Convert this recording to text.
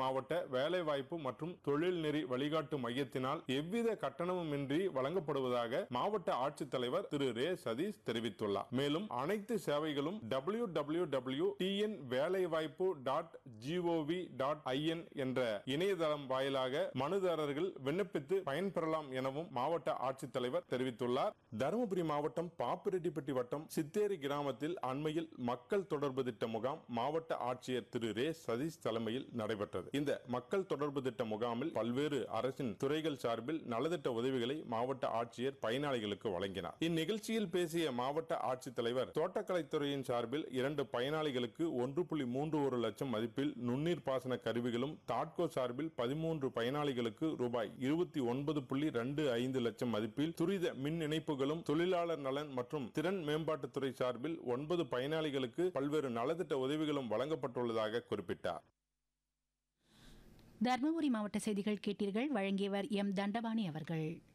மாவட்ட வேலைவாய்ப்பு மற்றும் தொழில்நெறி வழிகாட்டு மையத்தினால் எவ்வித கட்டணமுமின்றி வழங்கப்படுவதாக மாவட்ட ஆட்சித்தலைவர் திரு ரே சதீஷ் தெரிவித்துள்ளார் மேலும் அனைத்து சேவைகளும் டபிள்யூ டபிள்யூ டபிள்யூ டிஎன் வேலைவாய்ப்பு டாட் ஜிஓவி டாட் ஐஎன் என்ற இணையதளம் வாயிலாக மனுதாரர்கள் விண்ணப்பித்து பயன்பெறலாம் எனவும் மாவட்ட ஆட்சித்தலைவர் தெரிவித்துள்ளார் தருமபுரி மாவட்டம் பாப்பிரெட்டிப்பட்டி வட்டம் சித்தேரி கிராமத்தில் அண்மையில் மக்கள் தொடர்பு திட்ட முகாம் மாவட்ட ஆட்சியர் திரு ரே சதீஷ் தலைமையில் நடைபெற்றது இந்த மக்கள் தொடர்பு திட்ட முகாமில் பல்வேறு அரசின் துறைகள் சார்பில் நலத்திட்ட உதவிகளை மாவட்ட ஆட்சியர் பயனாளிகளுக்கு வழங்கினார் இந்நிகழ்ச்சியில் பேசிய மாவட்ட ஆட்சித்தலைவர் தோட்டக்கலைத்துறையின் சார்பில் இரண்டு பயனாளிகளுக்கு ஒன்று புள்ளி மூன்று ஒரு லட்சம் மதிப்பில் நுண்ணீர் பாசன கருவிகளும் தாட்கோ சார்பில் பதிமூன்று பயனாளிகளுக்கு ரூபாய் இருபத்தி ஒன்பது புள்ளி ரெண்டு ஐந்து லட்சம் மதிப்பில் துரித மின் இணைப்புகளும் தொழிலாளர் நலன் மற்றும் திறன் மேம்பாட்டுத்துறை சார்பில் ஒன்பது பயனாளிகளுக்கு பல்வேறு நலத்திட்ட உதவிகளும் வழங்கப்பட்டுள்ளதாக குறிப்பிட்டார் தர்மபுரி மாவட்ட செய்திகள் கேட்டீர்கள் வழங்கியவர் எம் தண்டபாணி அவர்கள்